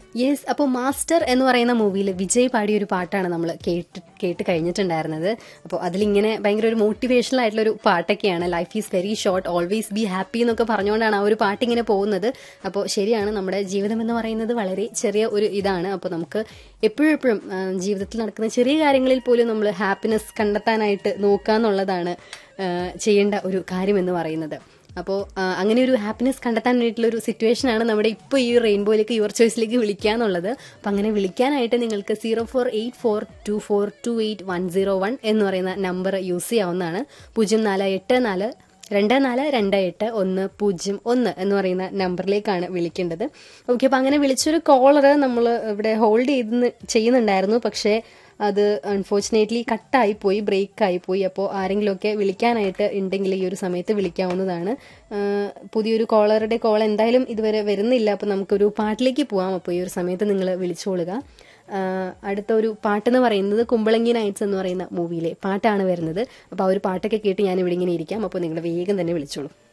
yes അപ്പോൾ master എന്ന് പറയുന്ന മൂവിയിൽ വിജയ് പാടിയ ഒരു പാട്ടാണ് നമ്മൾ കേട്ട് കേട്ട് കഴിഞ്ഞിട്ടുണ്ടായിരുന്നത് അപ്പോൾ അതിലിങ്ങനെ ഭയങ്കര ഒരു മോട്ടിവേഷണൽ ആയിട്ടുള്ള ഒരു പാട്ടൊക്കെയാണ് life is very short always be happy എന്നൊക്കെ പറഞ്ഞുകൊണ്ടാണ് ആ ഒരു പാട്ട് ഇങ്ങനെ പോകുന്നത് അപ്പോൾ ശരിയാണ് നമ്മുടെ ജീവിതം എന്ന് പറയുന്നത് വളരെ ചെറിയ ഒരു ഇതാണ് അപ്പോൾ നമുക്ക് എപ്പോഴും എപ്പോഴും ആ, ജീവിതത്തിൽ നടക്കുന്ന ചെറിയ കാര്യങ്ങളിൽ പോലും നമ്മൾ ഹാപ്പിനെസ് കണ്ടെത്താനായിട്ട് നോക്കുക എന്നുള്ളതാണ് ആ, ചെയ്യേണ്ട ഒരു കാര്യം എന്ന് പറയുന്നത് അപ്പോൾ അങ്ങനെ ഒരു ഹാപ്പിനെസ് കണ്ടെത്താൻ വേണ്ടിയിട്ടുള്ള ഒരു സിറ്റുവേഷനാണ് നമ്മുടെ ഇപ്പോൾ ഈ റെയിൻബോയിലേക്ക് യുവർ ചോയ്സിലേക്ക് വിളിക്കുക എന്നുള്ളത് അപ്പം അങ്ങനെ വിളിക്കാനായിട്ട് നിങ്ങൾക്ക് zero four eight four two four two eight one zero one എന്ന് പറയുന്ന നമ്പർ യൂസ് ചെയ്യാവുന്നതാണ് പൂജ്യം നാല് എട്ട് നാല് രണ്ട് നാല് രണ്ട് എട്ട് ഒന്ന് പൂജ്യം ഒന്ന് എന്ന് പറയുന്ന നമ്പറിലേക്കാണ് വിളിക്കേണ്ടത് ഓക്കെ അപ്പം അങ്ങനെ വിളിച്ചൊരു കോളർ നമ്മൾ ഇവിടെ ഹോൾഡ് ചെയ്ത് ചെയ്യുന്നുണ്ടായിരുന്നു പക്ഷേ അത് അൺഫോർച്ചുനേറ്റ്ലി കട്ടായി പോയി ബ്രേക്ക് ആയി പോയി അപ്പോൾ ആരെങ്കിലുമൊക്കെ വിളിക്കാനായിട്ട് ഉണ്ടെങ്കിൽ ഈ ഒരു സമയത്ത് വിളിക്കാവുന്നതാണ് ആഹ് പുതിയൊരു കോളറുടെ കോൾ എന്തായാലും ഇതുവരെ വരുന്നില്ല അപ്പോൾ നമുക്കൊരു പാട്ടിലേക്ക് പോവാം അപ്പോൾ ഈ ഒരു സമയത്ത് നിങ്ങൾ വിളിച്ചോളുക ആഹ് അടുത്ത ഒരു പാട്ടെന്ന് പറയുന്നത് കുമ്പളങ്ങി നൈറ്റ്സ് എന്ന് പറയുന്ന മൂവിയിലെ പാട്ടാണ് വരുന്നത് അപ്പോൾ ആ ഒരു പാട്ടൊക്കെ കേട്ട് ഞാൻ ഇവിടെ ഇങ്ങനെ ഇരിക്കാം അപ്പോൾ നിങ്ങൾ വേഗം തന്നെ വിളിച്ചോളൂ